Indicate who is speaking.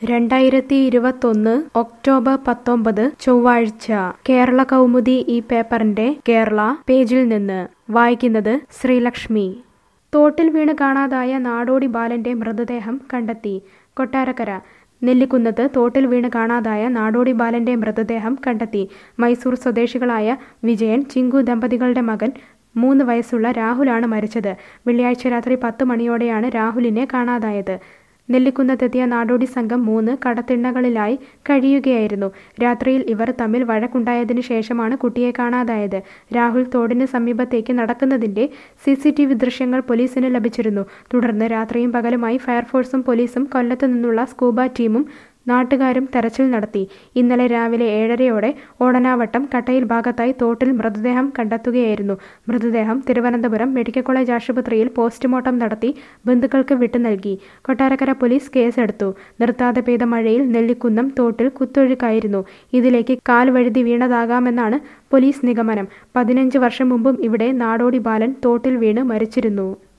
Speaker 1: രണ്ടായിരത്തി ഇരുപത്തൊന്ന് ഒക്ടോബർ പത്തൊമ്പത് ചൊവ്വാഴ്ച കേരള കൗമുദി ഈ പേപ്പറിന്റെ കേരള പേജിൽ നിന്ന് വായിക്കുന്നത് ശ്രീലക്ഷ്മി തോട്ടിൽ വീണ് കാണാതായ നാടോടി ബാലന്റെ മൃതദേഹം കണ്ടെത്തി കൊട്ടാരക്കര നെല്ലിക്കുന്നത്ത് തോട്ടിൽ വീണ് കാണാതായ നാടോടി ബാലന്റെ മൃതദേഹം കണ്ടെത്തി മൈസൂർ സ്വദേശികളായ വിജയൻ ചിങ്കു ദമ്പതികളുടെ മകൻ മൂന്ന് വയസ്സുള്ള രാഹുലാണ് മരിച്ചത് വെള്ളിയാഴ്ച രാത്രി പത്ത് മണിയോടെയാണ് രാഹുലിനെ കാണാതായത് നെല്ലിക്കുന്നത്തെത്തിയ നാടോടി സംഘം മൂന്ന് കടത്തിണ്ണകളിലായി കഴിയുകയായിരുന്നു രാത്രിയിൽ ഇവർ തമ്മിൽ വഴക്കുണ്ടായതിനു ശേഷമാണ് കുട്ടിയെ കാണാതായത് രാഹുൽ തോടിന് സമീപത്തേക്ക് നടക്കുന്നതിന്റെ സി സി ടി വി ദൃശ്യങ്ങൾ പോലീസിന് ലഭിച്ചിരുന്നു തുടർന്ന് രാത്രിയും പകലുമായി ഫയർഫോഴ്സും പോലീസും കൊല്ലത്തു നിന്നുള്ള സ്കൂബ ടീമും നാട്ടുകാരും തെരച്ചിൽ നടത്തി ഇന്നലെ രാവിലെ ഏഴരയോടെ ഓടനാവട്ടം കട്ടയിൽ ഭാഗത്തായി തോട്ടിൽ മൃതദേഹം കണ്ടെത്തുകയായിരുന്നു മൃതദേഹം തിരുവനന്തപുരം മെഡിക്കൽ കോളേജ് ആശുപത്രിയിൽ പോസ്റ്റ്മോർട്ടം നടത്തി ബന്ധുക്കൾക്ക് വിട്ടു നൽകി കൊട്ടാരക്കര പോലീസ് കേസെടുത്തു നിർത്താതെ പെയ്ത മഴയിൽ നെല്ലിക്കുന്നം തോട്ടിൽ കുത്തൊഴുക്കായിരുന്നു ഇതിലേക്ക് കാൽ വഴുതി വീണതാകാമെന്നാണ് പോലീസ് നിഗമനം പതിനഞ്ച് വർഷം മുമ്പും ഇവിടെ നാടോടി ബാലൻ തോട്ടിൽ വീണ് മരിച്ചിരുന്നു